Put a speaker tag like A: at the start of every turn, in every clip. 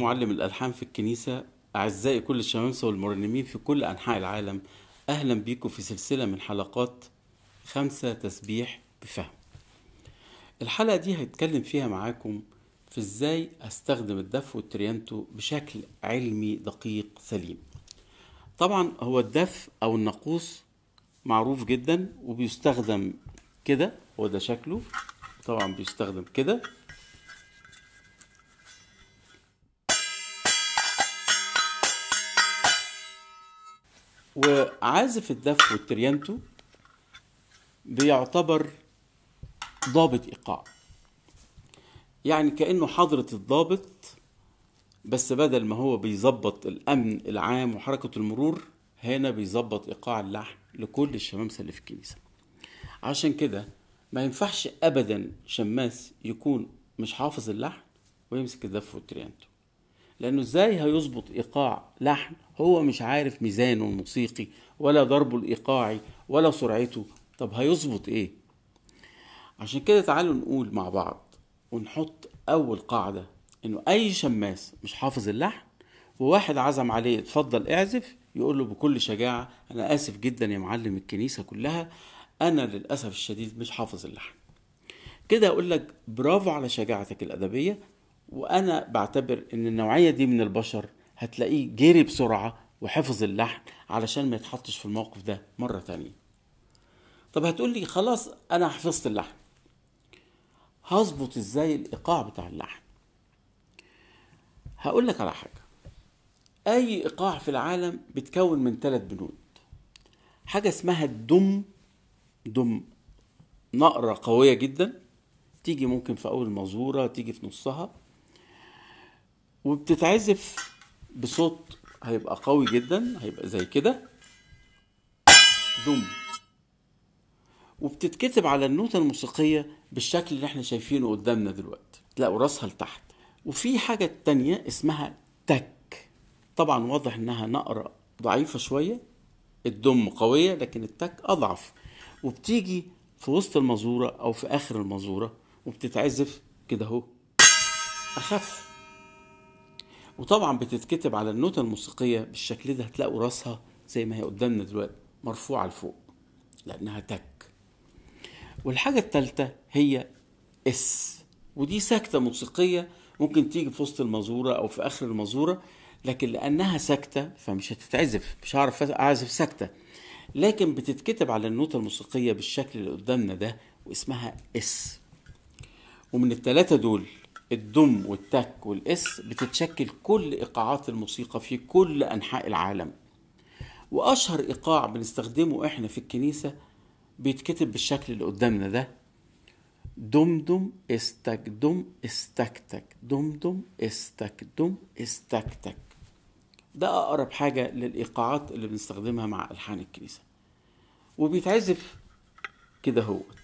A: معلم الألحان في الكنيسة أعزائي كل الشمامسة والمرنمين في كل أنحاء العالم أهلا بيكم في سلسلة من حلقات خمسة تسبيح بفهم الحلقة دي هتكلم فيها معاكم في ازاي استخدم الدف والتريانتو بشكل علمي دقيق سليم طبعا هو الدف او الناقوس معروف جدا وبيستخدم كده هو ده شكله طبعا بيستخدم كده وعازف الدف والتريانتو بيعتبر ضابط ايقاع يعني كانه حضره الضابط بس بدل ما هو بيظبط الامن العام وحركه المرور هنا بيظبط ايقاع اللحن لكل الشمامسه اللي في الكنيسه عشان كده ما ينفعش ابدا شماس يكون مش حافظ اللحن ويمسك الدف والتريانتو لانه ازاي هيظبط ايقاع لحن هو مش عارف ميزانه الموسيقي ولا ضربه الايقاعي ولا سرعته طب هيظبط ايه عشان كده تعالوا نقول مع بعض ونحط اول قاعده انه اي شماس مش حافظ اللحن وواحد عزم عليه اتفضل اعزف يقول له بكل شجاعه انا اسف جدا يا معلم الكنيسه كلها انا للاسف الشديد مش حافظ اللحن كده اقول لك برافو على شجاعتك الادبيه وانا بعتبر ان النوعيه دي من البشر هتلاقيه جري بسرعه وحفظ اللحن علشان ما يتحطش في الموقف ده مره تانية طب هتقول لي خلاص انا حفظت اللحن هظبط ازاي الايقاع بتاع اللحن هقول لك على حاجه اي ايقاع في العالم بيتكون من ثلاث بنود حاجه اسمها الدم دم نقره قويه جدا تيجي ممكن في اول مزوره تيجي في نصها وبتتعزف بصوت هيبقى قوي جدا هيبقى زي كده دم وبتتكتب على النوتة الموسيقية بالشكل اللي احنا شايفينه قدامنا دلوقتي تلاقوا راسها لتحت وفي حاجة تانية اسمها تك طبعا واضح انها نقرة ضعيفة شوية الدم قوية لكن التك أضعف وبتيجي في وسط المزورة أو في آخر المزورة وبتتعزف كده اهو أخف وطبعا بتتكتب على النوتة الموسيقية بالشكل ده هتلاقوا راسها زي ما هي قدامنا دلوقتي مرفوعة لفوق لأنها تك والحاجة التالتة هي اس ودي سكتة موسيقية ممكن تيجي في وسط المزورة أو في آخر المزورة لكن لأنها سكتة فمش هتتعزف مش هعرف أعزف سكتة لكن بتتكتب على النوتة الموسيقية بالشكل اللي قدامنا ده واسمها اس ومن التلاتة دول الدم والتك والاس بتتشكل كل ايقاعات الموسيقى في كل انحاء العالم واشهر ايقاع بنستخدمه احنا في الكنيسه بيتكتب بالشكل اللي قدامنا ده دم دم استك دم استكتك دم دم استك دم استكتك ده اقرب حاجه للايقاعات اللي بنستخدمها مع الحان الكنيسه وبيتعزف كده هوت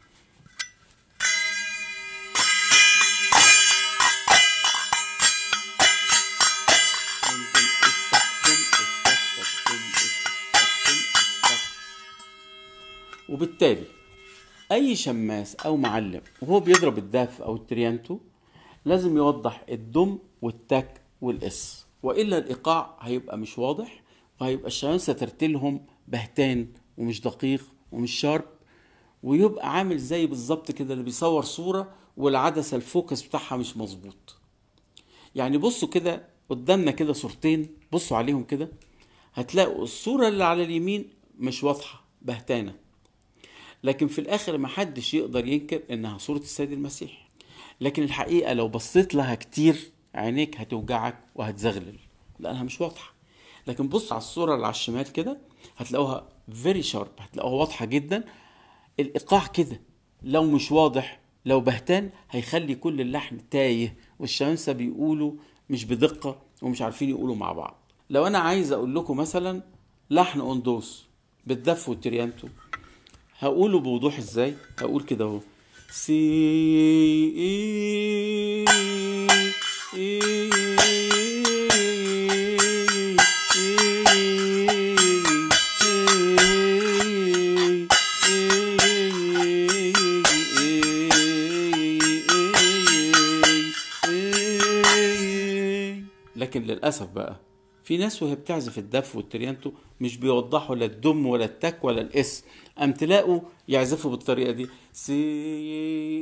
A: وبالتالي اي شماس او معلم وهو بيضرب الداف او التريانتو لازم يوضح الدم والتك والاس والا الايقاع هيبقى مش واضح وهيبقى الشمامسه ترتيلهم بهتان ومش دقيق ومش شارب ويبقى عامل زي بالظبط كده اللي بيصور صوره والعدسه الفوكس بتاعها مش مظبوط يعني بصوا كده قدامنا كده صورتين بصوا عليهم كده هتلاقوا الصوره اللي على اليمين مش واضحه بهتانه لكن في الاخر ما حدش يقدر ينكر انها صورة السيد المسيح لكن الحقيقة لو بصيت لها كتير عينيك هتوجعك وهتزغلل لانها مش واضحة لكن بص على الصورة اللي على الشمال كده هتلاقوها فيري شارب هتلاقوها واضحة جدا الايقاع كده لو مش واضح لو بهتان هيخلي كل اللحن تايه والشمامسة بيقولوا مش بدقة ومش عارفين يقولوا مع بعض لو انا عايز اقول لكم مثلا لحن اوندوس بالدف والتريانتو هقوله بوضوح ازاي هقول كده اهو سي إي إي لكن للاسف بقى في ناس وهي بتعزف الدف والتريانتو مش بيوضحوا لا الدم ولا التك ولا الاس ام تلاقوا يعزفوا بالطريقه دي سي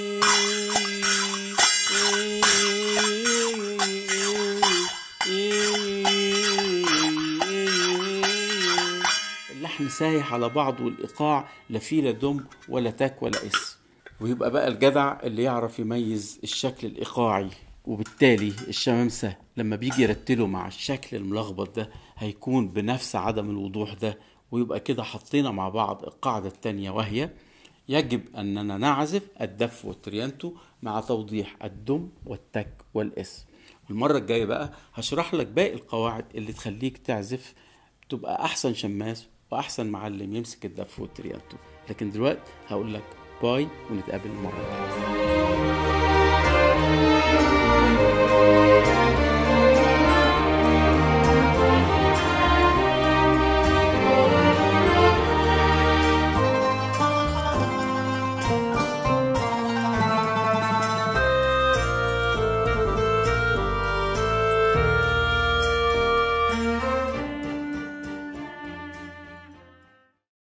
A: اللحن سايح على بعض والايقاع لا فيه لا دم ولا تك ولا اس ويبقى بقى الجدع اللي يعرف يميز الشكل الايقاعي وبالتالي الشمامسة لما بيجي يرتله مع الشكل الملخبط ده هيكون بنفس عدم الوضوح ده ويبقى كده حطينا مع بعض القاعدة التانية وهي يجب أننا نعزف الدف والتريانتو مع توضيح الدم والتك والإس المرة الجاية بقى هشرح لك باقي القواعد اللي تخليك تعزف تبقى أحسن شماس وأحسن معلم يمسك الدف والتريانتو لكن دلوقتي هقول لك باي ونتقابل المرة الجاية